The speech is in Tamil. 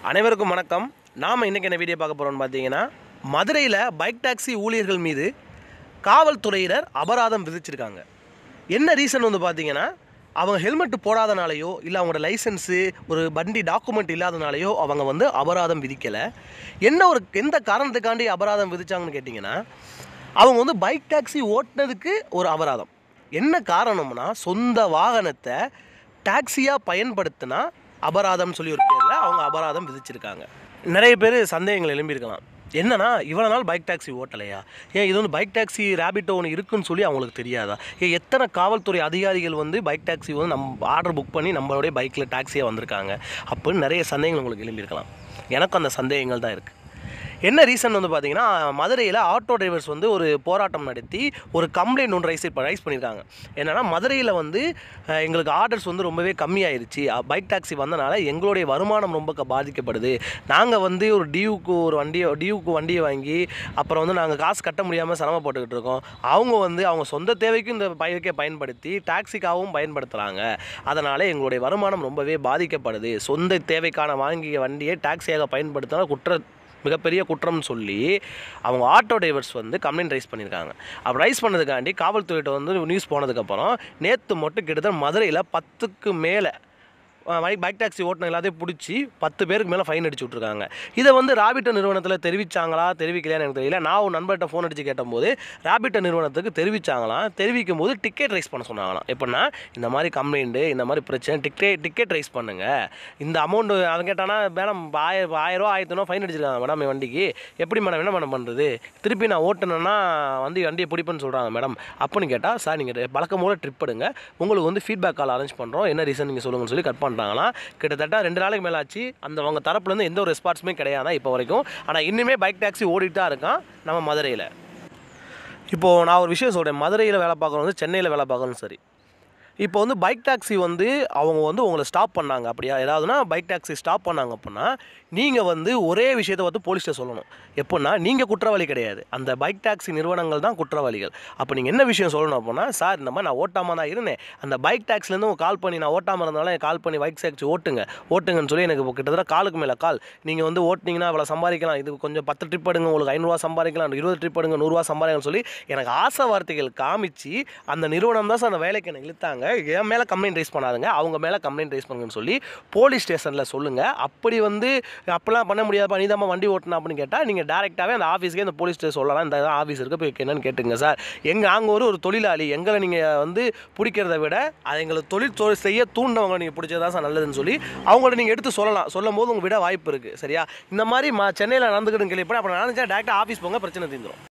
அனைவருக்கும் வணக்கம் நாம் இன்றைக்கி என்ன வீடியோ பார்க்க போகிறோம்னு பார்த்தீங்கன்னா மதுரையில் பைக் டாக்ஸி ஊழியர்கள் மீது காவல்துறையினர் அபராதம் விதிச்சிருக்காங்க என்ன ரீசன் வந்து பார்த்தீங்கன்னா அவங்க ஹெல்மெட் போடாதனாலேயோ இல்லை அவங்களோட லைசன்ஸு ஒரு வண்டி டாக்குமெண்ட் இல்லாதனாலேயோ அவங்க வந்து அபராதம் விதிக்கலை என்ன ஒரு எந்த காரணத்துக்காண்டி அபராதம் விதிச்சாங்கன்னு கேட்டிங்கன்னா அவங்க வந்து பைக் டாக்ஸி ஓட்டினதுக்கு ஒரு அபராதம் என்ன காரணம்னா சொந்த வாகனத்தை டாக்ஸியாக பயன்படுத்தினா அபராதம்னு சொல்லி ஒரு பேரில் அவங்க அபராதம் விதிச்சிருக்காங்க நிறைய பேர் சந்தேகங்கள் எழும்பியிருக்கலாம் என்னன்னா இவ்வளோ நாள் பைக் டாக்ஸி ஓட்டலையா ஏன் இது வந்து பைக் டாக்ஸி ரேபிட்டோ ஒன்று இருக்குன்னு சொல்லி அவங்களுக்கு தெரியாதா ஏன் எத்தனை காவல்துறை அதிகாரிகள் வந்து பைக் டாக்ஸி வந்து நம்ம ஆர்டர் புக் பண்ணி நம்மளுடைய பைக்கில் டாக்ஸியாக வந்திருக்காங்க அப்படின்னு நிறைய சந்தேகங்கள் உங்களுக்கு எழும்பியிருக்கலாம் எனக்கும் அந்த சந்தேகங்கள் தான் இருக்குது என்ன ரீசன் வந்து பார்த்தீங்கன்னா மதுரையில் ஆட்டோ டிரைவர்ஸ் வந்து ஒரு போராட்டம் நடத்தி ஒரு கம்ப்ளைண்ட் ஒன்று ரைஸ் ரைஸ் பண்ணியிருக்காங்க என்னென்னா மதுரையில் வந்து அஹ், எங்களுக்கு ஆர்டர்ஸ் வந்து ரொம்பவே கம்மியாயிருச்சு பைக் டாக்ஸி வந்தனால எங்களுடைய வருமானம் ரொம்ப க- பாதிக்கப்படுது நாங்கள் வந்து ஒரு டியூக்கு ஒரு வண்டியை டியூக்கு வண்டியை வாங்கி அப்புறம் வந்து நாங்கள் காசு கட்ட முடியாமல் சிரமப்பட்டுக்கிட்டு இருக்கோம் அவங்க வந்து அவங்க சொந்த தேவைக்கும் இந்த பைக்கை பயன்படுத்தி டாக்ஸிக்காகவும் பயன்படுத்துகிறாங்க அதனால் எங்களுடைய வருமானம் ரொம்பவே பாதிக்கப்படுது சொந்த தேவைக்கான வாங்கிய வண்டியை டாக்ஸியாக பயன்படுத்தினா குற்ற மிகப்பெரிய குற்றம்னு சொல்லி அவங்க ஆட்டோ டிரைவர்ஸ் வந்து கம்ப்ளைண்ட் ரைஸ் பண்ணியிருக்காங்க அப்போ ரைஸ் பண்ணதுக்காண்டி காவல்துறையிட்ட வந்து நியூஸ் போனதுக்கப்புறம் நேற்று மட்டும் கிட்டத்தட்ட மதுரையில் பத்துக்கு மேலே பைக் பைக் டாக்ஸி ஓட்டின எல்லாத்தையும் பிடிச்சி பத்து பேருக்கு மேலே ஃபைன் அடிச்சு விட்ருக்காங்க இதை வந்து ராபிட்டோ நிறுவனத்தில் தெரிவிச்சாங்களா தெரிவிக்கலையான்னு எனக்கு தெரியல நான் ஒரு நண்பர்கிட்ட ஃபோன் அடித்து கேட்டபோது ராபிட்டோ நிறுவனத்துக்கு தெரிவிச்சாங்களாம் தெரிவிக்கும் போது டிக்கெட் ரைஸ் பண்ண சொன்னாங்களாம் எப்படின்னா இந்த மாதிரி கம்ப்ளைண்ட்டு இந்த மாதிரி பிரச்சனை டிக்கெட் டிக்கெட் ரைஸ் பண்ணுங்கள் இந்த அமௌண்ட்டு அவன் கேட்டானா மேடம் ஆயிரம் ஆயிரம் ஆயிரத்தி ஃபைன் அடிச்சிருக்காங்க மேடம் என் வண்டிக்கு எப்படி மேடம் என்ன மேடம் பண்ணுறது திருப்பி நான் ஓட்டுனேன்னா வந்து வண்டியை பிடிப்பேன்னு சொல்கிறாங்க மேடம் அப்படின்னு கேட்டால் சார் நீங்கள் பழக்கம் போல ட்ரிப் எடுங்க உங்களுக்கு வந்து ஃபீட்பேக் கால் அரேஞ்ச் பண்ணுறோம் என்ன ரீசன் நீங்கள் சொல்லுங்கன்னு சொல்லி கட் பண்ணுறாங்களாம் கிட்டத்தட்ட ரெண்டு நாளைக்கு மேலே ஆச்சு அந்த அவங்க தரப்புலேருந்து எந்த ஒரு ரெஸ்பான்ஸுமே கிடையாதா இப்போ வரைக்கும் ஆனால் இன்னுமே பைக் டாக்ஸி ஓடிட்டு தான் இருக்கான் நம்ம மதுரையில் இப்போது நான் ஒரு விஷயம் சொல்கிறேன் மதுரையில் வேலை பார்க்குறோம் வந்து சென்னையில் வேலை பார்க்குறோம் சரி இப்போ வந்து பைக் டாக்ஸி வந்து அவங்க வந்து உங்களை ஸ்டாப் பண்ணாங்க அப்படியா ஏதாவதுனா பைக் டாக்ஸி ஸ்டாப் பண்ணாங்க அப்படின்னா நீங்கள் வந்து ஒரே விஷயத்தை வந்து போலீஸ்ட்ட சொல்லணும் எப்படின்னா நீங்கள் குற்றவாளி கிடையாது அந்த பைக் டாக்ஸி நிறுவனங்கள் தான் குற்றவாளிகள் அப்போ நீங்கள் என்ன விஷயம் சொல்லணும் அப்படின்னா சார் இந்த மாதிரி நான் ஓட்டாமல் தான் இருந்தேன் அந்த பைக் டாக்ஸிலேருந்து உங்க கால் பண்ணி நான் ஓட்டாமல் இருந்தாலும் எனக்கு கால் பண்ணி பைக் டாக்ஸி ஓட்டுங்க ஓட்டுங்கன்னு சொல்லி எனக்கு இப்போ கிட்டத்தட்ட காலுக்கு மேலே கால் நீங்கள் வந்து ஓட்டினீங்கன்னா இவ்வளோ சம்பாதிக்கலாம் இது கொஞ்சம் பத்து ட்ரிப் எடுங்க உங்களுக்கு ஐநூறுரூவா சம்பாதிக்கலாம் இருபது ட்ரிப் எடுங்க நூறுரூவா சம்பாதிக்கலாம்னு சொல்லி எனக்கு ஆசை வார்த்தைகள் காமிச்சு அந்த நிறுவனம் தான் சார் அந்த வேலைக்கு எனக்கு இழுத்தாங்க என் மேலே கம்ப்ளைண்ட் ரைஸ் பண்ணாதுங்க அவங்க மேலே கம்ப்ளைண்ட் ரைஸ் பண்ணுங்கன்னு சொல்லி போலீஸ் ஸ்டேஷனில் சொல்லுங்கள் அப்படி வந்து அப்போலாம் பண்ண முடியாதுப்பா நீ வண்டி ஓட்டணும் அப்படின்னு கேட்டால் நீங்கள் டேரெக்டாகவே அந்த ஆஃபீஸ்க்கே அந்த போலீஸ் ஸ்டேஷன் சொல்லலாம் இந்த ஆஃபீஸ் இருக்குது போய் என்னன்னு கேட்டுங்க சார் எங்கள் நாங்கள் ஒரு ஒரு தொழிலாளி எங்களை நீங்கள் வந்து பிடிக்கிறத விட அதை எங்களுக்கு தொழில் தொழில் செய்ய தூண்டவங்க நீங்கள் பிடிச்சதா சார் நல்லதுன்னு சொல்லி அவங்கள நீங்கள் எடுத்து சொல்லலாம் சொல்லும் போது உங்கள் விட வாய்ப்பு இருக்குது சரியா இந்த மாதிரி ம சென்னையில் நடந்துக்கிட்டு கேள்விப்பட அப்புறம் நினச்சா டேரெக்டாக ஆஃபீஸ் போங்க பிரச்சனை தீர்ந்துடும்